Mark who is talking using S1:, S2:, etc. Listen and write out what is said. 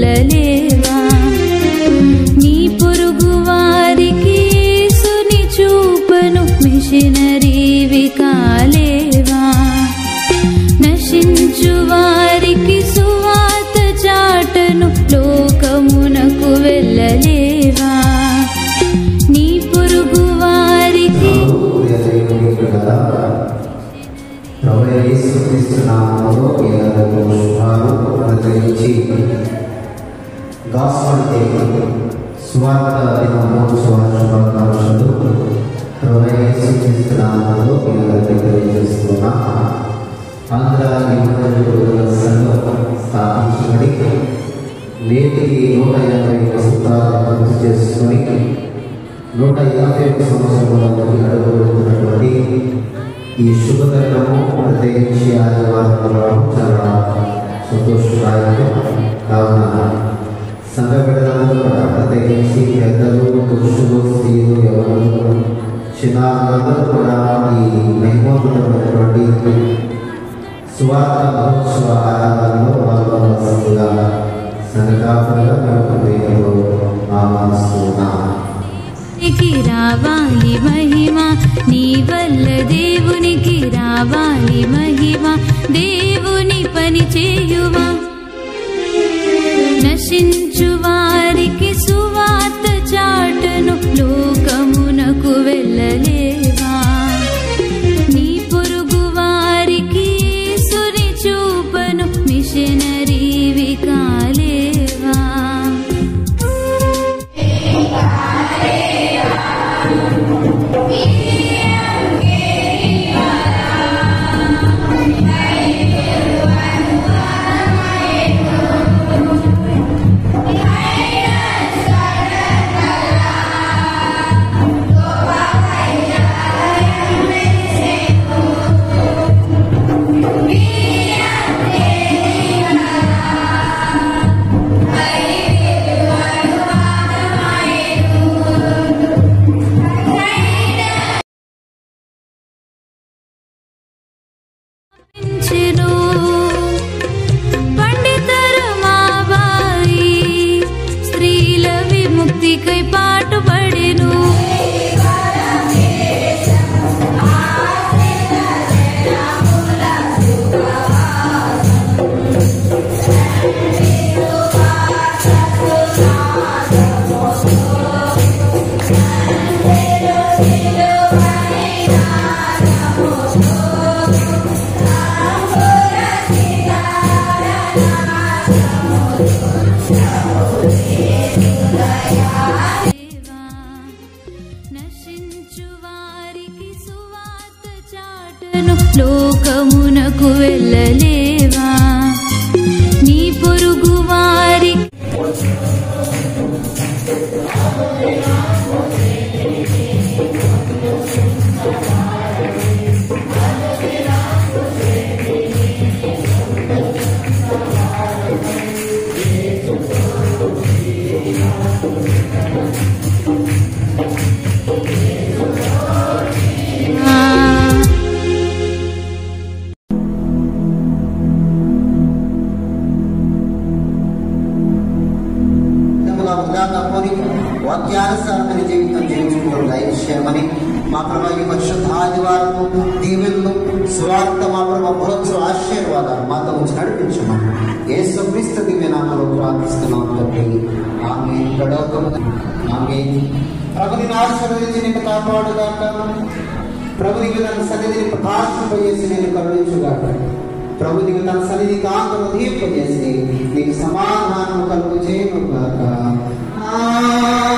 S1: వెళ్ళలేవా నీ పొరుగు వారికి సుని చూపను మిషనరీవి కాలేవా నశించు వారికి సువాత చాటను లోకమునకు వెళ్ళలేవా నీ పొరుగు వారికి
S2: గాస్పల్ డే స్వార్థ దిన మహోత్సవ శుభాకాంక్షలు ప్రభు యేసుక్రీస్తు నామములో మీ అందరికీ తెలియజేస్తున్నా ఆంధ్ర యువజన సంఘం స్థాపించబడి నేటికి నూట యాభై వసంతాలు పూర్తి చేసుకొని నూట యాభై ఒక్క సంవత్సరంలోకి అడుగుతున్నటువంటి ఈ శుభతరుణము ప్రత్యేకించి ఆదివారం రావడం చాలా సంతోషదాయకం కావున సంఘ బిడ్డలందరూ కూడా ప్రత్యేకించి పెద్దలు పురుషులు స్త్రీలు ఎవరు చిన్నారులందరూ కూడా ఈ మహిమోన్నతమైనటువంటి సువార్త మహోత్సవ ఆరాధనలో పాల్గొనవలసిందిగా సంఘకాపులుగా మేము దేవుడు ఆహ్వానిస్తున్నాము
S1: దేవునికి రావాలి మహిమ నీ వల్ల దేవునికి రావాలి మహిమ దేవుని పని చేయువా నశించు వారికి సువార్త చాటను లోకమునకు వెళ్ళలేవా నీ పొరుగు వారికి సుని చూపను మిషనరీవి కాలేవా పండించెను. పండితరమాబాయి స్త్రీల విముక్తికై పాటుపడెను దేవా, నశించు వారికి సువార్త చాటను లోకమునకు వెళ్ళలేవా నీ పొరుగు వారి
S2: విధముగా ఉదాహరణ కొని వాక్యానుసారమైన జీవితం జీవించుకోవడం దయచేయమని మా ప్రభా ఈ పరిశుద్ధ ఆదివారము దీవెనలు స్వార్థ మా ప్రభా మహోత్సవ ఆశీర్వాదాలు మాతో ఉంచి నడిపించమని యేసు క్రీస్తు దివ్యనామలో ప్రార్థిస్తున్నాం తండ్రి ఆమె గడవకము ఆమె ప్రభుని ఆశీర్వదించి నేను కాపాడుగాక ప్రభునికి తన సన్నిధిని ప్రకాశింపజేసి నేను కరుణించుగాక ప్రభునికి తన సన్నిధి కాంతను దీపజేసి నీకు సమాధానం కలుగు చేయను గాక